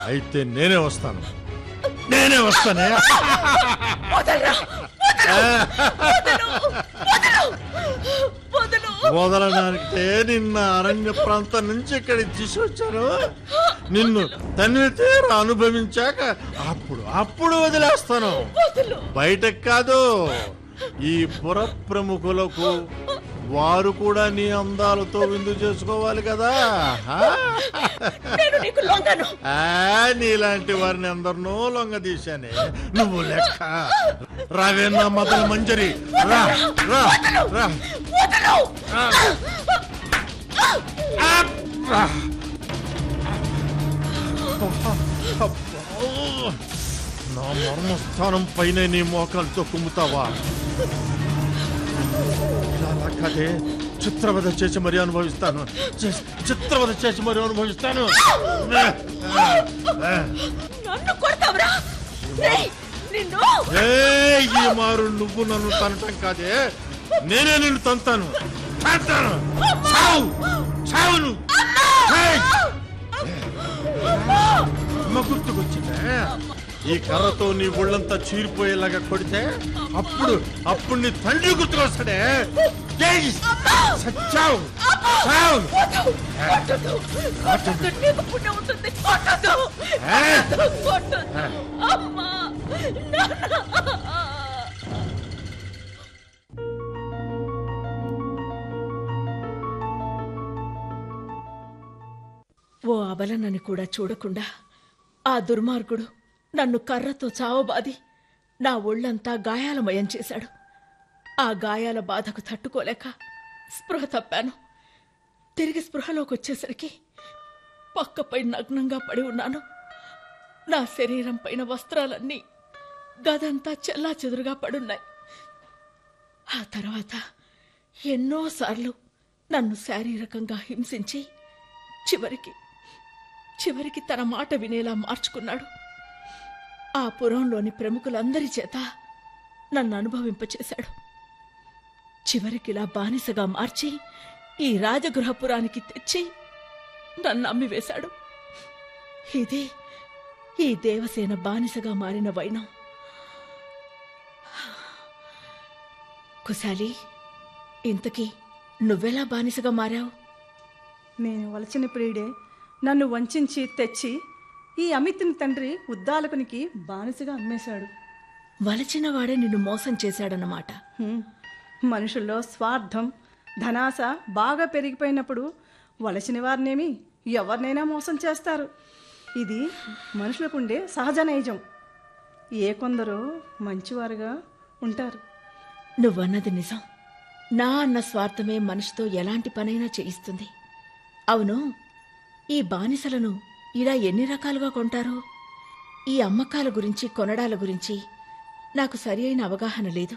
అయితే నేనే వస్తాను నేనే వస్తానే వదలరా వదలు వదలు వదలు వదలడానికే నిన్న అరణ్య ప్రాంతం నుంచి ఇక్కడికి తీసుకొచ్చాను నిన్ను తన్ని తీర అనుభవించాక అప్పుడు అప్పుడు వదిలేస్తాను వదలు బయటకు కాదు ఈ పుర ప్రముఖులకు వారు కూడా నీ అందాలతో విందు చేసుకోవాలి కదా ఆ? నేను నీకు లొంగను ఆ, నీలాంటి వారిని అందరినో లొంగ తీశానే నువ్వు లెక్క రావేనా మదల మంజరి రా రా రా వదలు రా. ఆ, రా. అబ్బా. నా మర్మస్థానం పైన నీ మోకాలతో కుమ్ముతావా ఇలా కాదే చిత్రవద చేసి మరీ అనుభవిస్తాను చి- చిత్రవద చేసి మరీ అనుభవిస్తాను నన్ను కొడతావురా రేయ్, నిన్ను ఏయ్, ఈ మారు నువ్వు నన్ను తనటం కాదే నేనే నిన్ను తంతాను తంతాను చావు చావు నువ్వు. ఏయ్! అమ్మ గుర్తుకొచ్చిందే ఈ కర్రతో నీ ఒళ్ళంతా చీరిపోయేలాగా కొడితే అప్పుడు అప్పుడు నీ తండ్రి గుర్తుకొస్తాడే ఏయ్! సచ్చావు చావు కొట్టొద్దు. కొట్టొద్దు. నీకు పుణ్యం ఉంటుంది కొట్టొద్దు. ఏ? కొట్టొద్దు. కొట్టొద్దు. అమ్మా నాన్న ఓ అబలనని కూడా చూడకుండా ఆ దుర్మార్గుడు నన్ను కర్రతో చావబాది నా ఒళ్ళంతా గాయాలమయం చేశాడు ఆ గాయాల బాధకు తట్టుకోలేక స్పృహ తప్పాను తిరిగి స్పృహలోకి వచ్చేసరికి పక్కపై నగ్నంగా పడి ఉన్నాను నా శరీరం పైన వస్త్రాలన్నీ గదంతా చెల్లా చెదురుగా పడున్నాయి ఆ తర్వాత ఎన్నోసార్లు నన్ను శారీరకంగా హింసించి చివరికి చివరికి తన మాట వినేలా మార్చుకున్నాడు ఆ పురంలోని ప్రముఖులందరి చేత నన్ను అనుభవింపచేశాడు చివరికిలా బానిసగా మార్చి ఈ రాజగృహపురానికి తెచ్చి నన్ను అమ్మివేశాడు ఇదే ఈ దేవసేన బానిసగా మారిన వైనం కుశాలి ఇంతకీ నువ్వెలా బానిసగా మారావు నేను వలచిన ప్రియుడే నన్ను వంచించి తెచ్చి ఈ అమితుని తండ్రి ఉద్దాలకునికి బానిసగా అమ్మేశాడు వలచిన వాడే నిన్ను మోసం చేశాడన్నమాట హ్మ్. మనుషుల్లో స్వార్థం ధనాశ బాగా పెరిగిపోయినప్పుడు వలసిన వారినేమి ఎవరినైనా మోసం చేస్తారు ఇది మనుషులకుండే సహజ నైజం ఏ కొందరో మంచివారుగా ఉంటారు నువ్వన్నది నిజం నా అన్న స్వార్థమే మనిషితో ఎలాంటి పనైనా చేయిస్తుంది అవును ఈ బానిసలను ఇలా ఎన్ని రకాలుగా కొంటారో ఈ అమ్మకాల గురించి కొనడాల గురించి నాకు సరి అయిన అవగాహన లేదు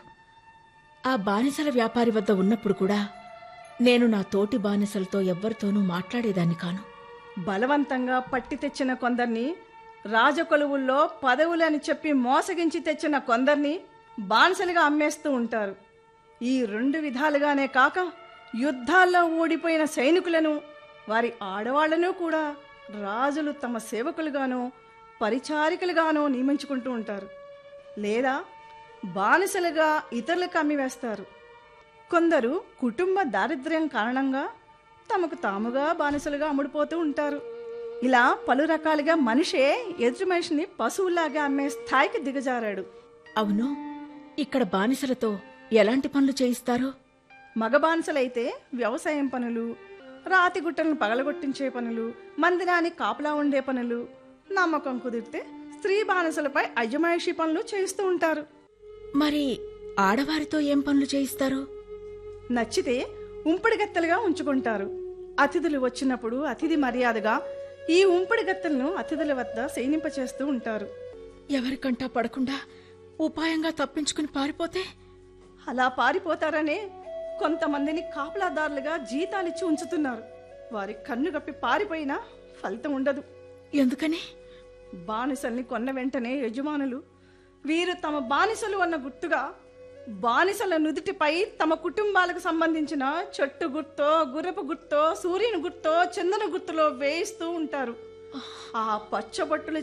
ఆ బానిసల వ్యాపారి వద్ద ఉన్నప్పుడు కూడా నేను నా తోటి బానిసలతో ఎవ్వరితోనూ మాట్లాడేదాన్ని కాను బలవంతంగా పట్టి తెచ్చిన కొందరిని రాజకొలువుల్లో పదవులని చెప్పి మోసగించి తెచ్చిన కొందరిని బానిసలుగా అమ్మేస్తూ ఉంటారు ఈ రెండు విధాలుగానే కాక యుద్ధాల్లో ఓడిపోయిన సైనికులను వారి ఆడవాళ్లను కూడా రాజులు తమ సేవకులుగానో పరిచారికలుగానో నియమించుకుంటూ ఉంటారు లేదా బానిసలుగా ఇతరులకు అమ్మివేస్తారు కొందరు కుటుంబ దారిద్ర్యం కారణంగా తమకు తాముగా బానిసలుగా అమ్ముడుపోతూ ఉంటారు ఇలా పలు రకాలుగా మనిషే ఎదుటి మనిషిని పశువులాగా అమ్మే స్థాయికి దిగజారాడు అవును ఇక్కడ బానిసలతో ఎలాంటి పనులు చేయిస్తారు మగ బానిసలైతే వ్యవసాయం పనులు రాతి గుట్టలను పగలగొట్టించే పనులు మందిరానికి కాపలా ఉండే పనులు నమ్మకం కుదిరితే స్త్రీ బానిసలపై అజమాయిషీ పనులు చేయిస్తూ ఉంటారు మరి ఆడవారితో ఏం పనులు చేయిస్తారు నచ్చితే ఉంపుడు గత్తెలుగా ఉంచుకుంటారు అతిథులు వచ్చినప్పుడు అతిథి మర్యాదగా ఈ ఉంపుడు గత్తెలను అతిథుల వద్ద శయనింపచేస్తూ ఉంటారు ఎవరికంటా పడకుండా ఉపాయంగా తప్పించుకుని పారిపోతే అలా పారిపోతారనే కొంతమందిని కాపలాదారులుగా జీతాలిచ్చి ఉంచుతున్నారు వారి కన్ను కప్పి పారిపోయినా ఫలితం ఉండదు ఎందుకని బానిసల్ని కొన్న వెంటనే యజమానులు వీరు తమ బానిసలు అన్న గుర్తుగా బానిసల నుదుటిపై తమ కుటుంబాలకు సంబంధించిన చెట్టు గుర్తో గుర్రపు గుర్తో సూర్యుని గుర్తో చందన గుర్తులో వేయిస్తూ ఉంటారు ఆ పచ్చబొట్టులు